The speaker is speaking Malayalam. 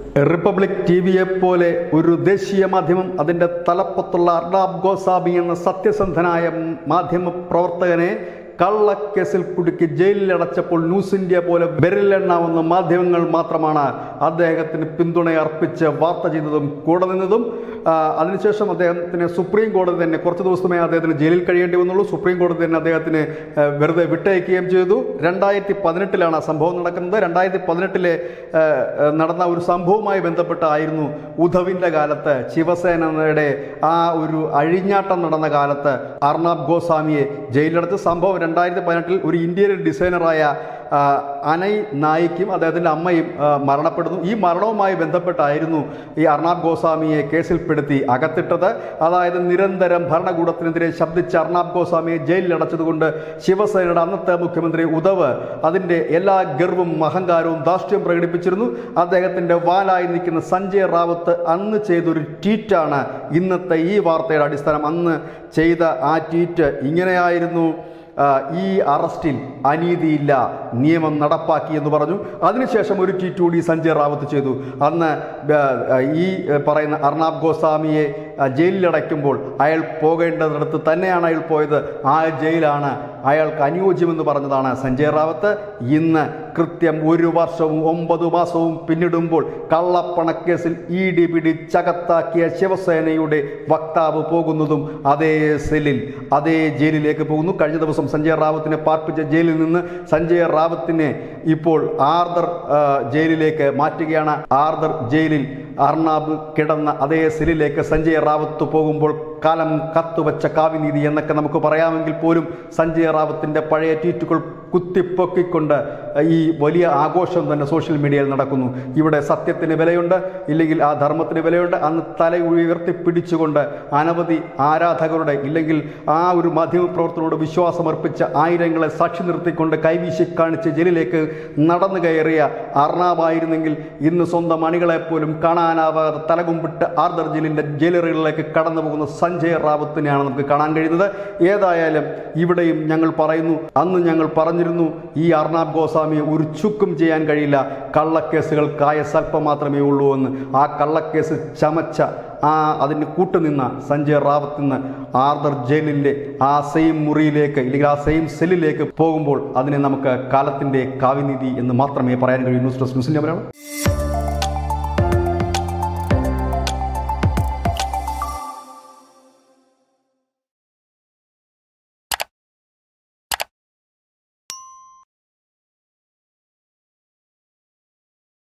റിപ്പബ്ലിക് ടി വിയെ പോലെ ഒരു ദേശീയ മാധ്യമം അതിൻ്റെ തലപ്പത്തുള്ള അർണാബ് ഗോസ്വാമി എന്ന സത്യസന്ധനായ മാധ്യമ പ്രവർത്തകനെ കള്ളക്കേസിൽ കുടുക്കി ജയിലിലടച്ചപ്പോൾ ന്യൂസ് ഇന്ത്യ പോലെ വിരലെണ്ണാവുന്ന മാധ്യമങ്ങൾ മാത്രമാണ് അദ്ദേഹത്തിന് പിന്തുണ അർപ്പിച്ച് വാർത്ത ചെയ്തതും കൂടെ നിന്നതും ആ, അതിനുശേഷം അദ്ദേഹത്തിന് സുപ്രീം കോടതി തന്നെ കുറച്ച് ദിവസമേ അദ്ദേഹത്തിന് ജയിലിൽ കഴിയേണ്ടി വന്നുള്ളൂ സുപ്രീം കോടതി തന്നെ അദ്ദേഹത്തിന് ആ, വെറുതെ വിട്ടയക്കുകയും ചെയ്തു രണ്ടായിരത്തി പതിനെട്ടിലാണ് ആ സംഭവം നടക്കുന്നത് രണ്ടായിരത്തി പതിനെട്ടിലെ നടന്ന ഒരു സംഭവവുമായി ബന്ധപ്പെട്ടായിരുന്നു ഉദ്ധവിൻ്റെ കാലത്ത് ശിവസേനയുടെ ആ ഒരു അഴിഞ്ഞാട്ടം നടന്ന കാലത്ത് അർണാബ് ഗോസ്വാമിയെ ജയിലിലടച്ച സംഭവം രണ്ടായിരത്തി പതിനെട്ടിൽ ഒരു ഇന്ത്യൻ ഡിസൈനറായ ആ, അനയ് നായിക്കും അദ്ദേഹത്തിൻ്റെ അമ്മയും ആ, മരണപ്പെടുന്നു ഈ മരണവുമായി ബന്ധപ്പെട്ടായിരുന്നു ഈ അർണാബ് ഗോസ്വാമിയെ കേസിൽപ്പെടുത്തി അകത്തിട്ടത് അതായത് നിരന്തരം ഭരണകൂടത്തിനെതിരെ ശബ്ദിച്ച അർണാബ് ഗോസ്വാമിയെ ജയിലിലടച്ചതുകൊണ്ട് ശിവസേനയുടെ അന്നത്തെ മുഖ്യമന്ത്രി ഉദ്ധവ് അതിൻ്റെ എല്ലാ ഗർവും അഹങ്കാരവും ധാർഷ്ട്യവും പ്രകടിപ്പിച്ചിരുന്നു അദ്ദേഹത്തിൻ്റെ വാലായി നിൽക്കുന്ന സഞ്ജയ് റാവത്ത് അന്ന് ചെയ്തൊരു ട്വീറ്റാണ് ഇന്നത്തെ ഈ വാർത്തയുടെ അടിസ്ഥാനം അന്ന് ചെയ്ത ആ ട്വീറ്റ് ഇങ്ങനെയായിരുന്നു ആ, ഈ അറസ്റ്റിൽ അനീതിയില്ല നിയമം നടപ്പാക്കി എന്ന് പറഞ്ഞു അതിനുശേഷം ഒരു ട്വീറ്റ് കൂടി സഞ്ജയ് റാവത്ത് ചെയ്തു അന്ന് ആ, ഈ പറയുന്ന അർണാബ് ഗോസ്വാമിയെ ആ, ജയിലിലടയ്ക്കുമ്പോൾ അയാൾ പോകേണ്ടതിടത്ത് തന്നെയാണ് അയാൾ പോയത് ആ ജയിലാണ് അയാൾക്ക് അനുയോജ്യമെന്ന് പറഞ്ഞതാണ് സഞ്ജയ് റാവത്ത് ഇന്ന് കൃത്യം ഒരു വർഷവും ഒമ്പത് മാസവും പിന്നിടുമ്പോൾ കള്ളപ്പണക്കേസിൽ ഇ ഡി പിടി ചകത്താക്കിയ ശിവസേനയുടെ വക്താവ് പോകുന്നതും അതേ സെല്ലിൽ അതേ ജയിലിലേക്ക് പോകുന്നു കഴിഞ്ഞ ദിവസം സഞ്ജയ് റാവത്തിനെ പാർപ്പിച്ച ജയിലിൽ നിന്ന് സഞ്ജയ് റാവത്തിനെ ഇപ്പോൾ ആർദർ ആ, ജയിലിലേക്ക് മാറ്റുകയാണ് ആർദർ ജയിലിൽ അർണാബ് കിടന്ന അതേ സെല്ലിലേക്ക് സഞ്ജയ് റാവത്ത് പോകുമ്പോൾ കാലം കത്തുവച്ച കാവ്യനീതി എന്നൊക്കെ നമുക്ക് പറയാമെങ്കിൽ പോലും സഞ്ജയ് റാവത്തിൻ്റെ പഴയ ട്വീറ്റുകൾ കുത്തിപ്പൊക്കിക്കൊണ്ട് ഈ വലിയ ആഘോഷം തന്നെ സോഷ്യൽ മീഡിയയിൽ നടക്കുന്നു ഇവിടെ സത്യത്തിന് വിലയുണ്ട് ഇല്ലെങ്കിൽ ആ ധർമ്മത്തിന് വിലയുണ്ട് അന്ന് തല ഉയർത്തി പിടിച്ചുകൊണ്ട് അനവധി ആരാധകരുടെ ഇല്ലെങ്കിൽ ആ ഒരു മാധ്യമപ്രവർത്തനോട് വിശ്വാസമർപ്പിച്ച ആയിരങ്ങളെ സാക്ഷി നിർത്തിക്കൊണ്ട് കൈവീശി കാണിച്ച് ജയിലിലേക്ക് നടന്നു കയറിയ അർണാബായിരുന്നെങ്കിൽ ഇന്ന് സ്വന്തം അണികളെപ്പോലും കാണാനാവാതെ തലകുമ്പിട്ട് ആർദർ ജയിലിൻ്റെ ജയിലറുകളിലേക്ക് കടന്നു പോകുന്ന സഞ്ജയ് റാവത്തിനെയാണ് നമുക്ക് കാണാൻ കഴിയുന്നത് ഏതായാലും ഇവിടെയും ഞങ്ങൾ പറയുന്നു അന്ന് ഞങ്ങൾ പറഞ്ഞിരുന്നു ഈ അർണാബ് ഗോസ്വാമിയെ ഒരു ചുക്കും ചെയ്യാൻ കഴിയില്ല കള്ളക്കേസുകൾക്കായ സ്വല്പം മാത്രമേ ഉള്ളൂ എന്ന് ആ കള്ളക്കേസ് ചമച്ച ആ അതിന് കൂട്ടുനിന്ന സഞ്ജയ് റാവത്ത് നിന്ന് ആർദർ ജയിലിൻ്റെ ആ സെയിം മുറിയിലേക്ക് ഇല്ലെങ്കിൽ ആ സെയിം സെല്ലിലേക്ക് പോകുമ്പോൾ അതിനെ നമുക്ക് കാലത്തിൻ്റെ കാവ്യനീതി എന്ന് മാത്രമേ പറയാൻ കഴിയൂ ന്യൂസ് ഡെസ്ക് ന്യൂസിൻ്റെ മലയാളം